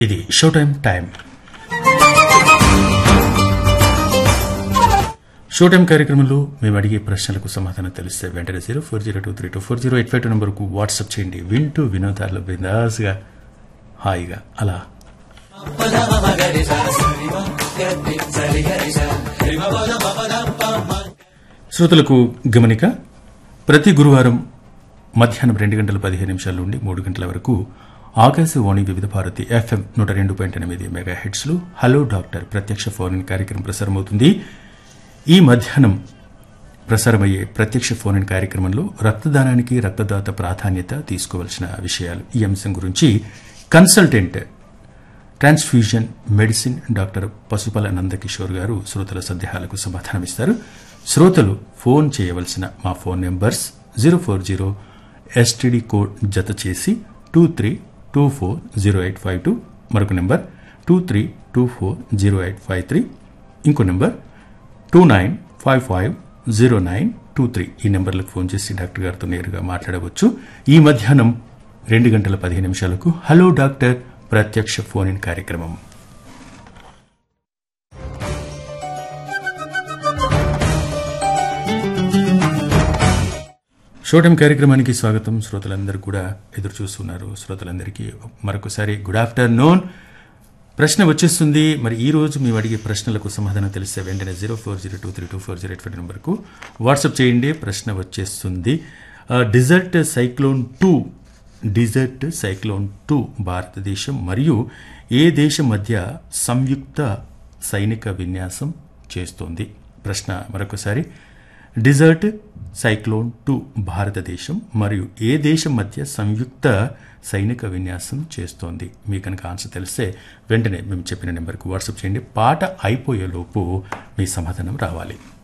ఇది show time time show time కార్యక్రమంలో మేము అడిగే ప్రశ్నలకు సమాధానం తెలిస్తే వెంటనే zero four zero two three two four zero eight five two నెంబర్కు వాట్సాప్ చేయండి వింటూ వినోదాల్లో బిందాస్గా హాయిగా అలా శ్రోతలకు గమనిక ప్రతి గురువారం మధ్యాహ్నం రెండు గంటల పదిహేను నిమిషాల నుండి మూడు గంటల వరకు ఆకాశవాణి వివిధ భారతి ఎఫ్ఎం నూట రెండు పాయింట్ ఎనిమిది మెగా హెడ్స్లో హలో డాక్టర్ ప్రత్యక్ష ఫోన్ ఇన్ కార్యక్రమం ప్రసారమవుతుంది ఈ మధ్యాహ్నం ప్రసారమయ్యే ప్రత్యక్ష ఫోన్ ఇన్ కార్యక్రమంలో రక్తదానానికి రక్తదాత ప్రాధాన్యత తీసుకోవాల్సిన విషయాలు ఈ అంశం గురించి consultant transfusion medicine doctor Pasupala Nandakishore garu శ్రోతల సందేహాలకు సమాధానమిస్తారు శ్రోతలు ఫోన్ చేయవలసిన మా phone numbers zero four zero STD code జత చేసి two three two four zero eight five two మరొక number two three two four zero eight five three ఇంకో number two nine five five zero nine two three ఈ నెంబర్లకు phone చేసి doctor గారితో నేరుగా మాట్లాడవచ్చు ఈ మధ్యాహ్నం రెండు గంటల పదిహేను నిమిషాలకు హలో డాక్టర్ ప్రత్యక్ష ఫోన్ ఇన్ కార్యక్రమం షోటం కార్యక్రమానికి స్వాగతం శ్రోతలందరూ కూడా ఎదురు చూస్తున్నారు శ్రోతలందరికీ మరొకసారి గుడ్ ఆఫ్టర్నూన్ ప్రశ్న వచ్చేస్తుంది మరి ఈ రోజు మేము అడిగే ప్రశ్నలకు సమాధానం తెలిస్తే వెంటనే zero four zero two three two four zero eight five నెంబర్కు వాట్సాప్ చేయండి ప్రశ్న వచ్చేస్తుంది desert cyclone two desert cyclone two భారతదేశం మరియు ఏ దేశం మధ్య సంయుక్త సైనిక విన్యాసం చేస్తోంది ప్రశ్న మరొకసారి డిజర్ట్ సైక్లోన్ టూ భారతదేశం మరియు ఏ దేశం మధ్య సంయుక్త సైనిక విన్యాసం చేస్తోంది మీ కనుక ఆన్సర్ తెలిస్తే వెంటనే మేము చెప్పిన నెంబర్కు వాట్సాప్ చేయండి పాట అయిపోయేలోపు మీ సమాధానం రావాలి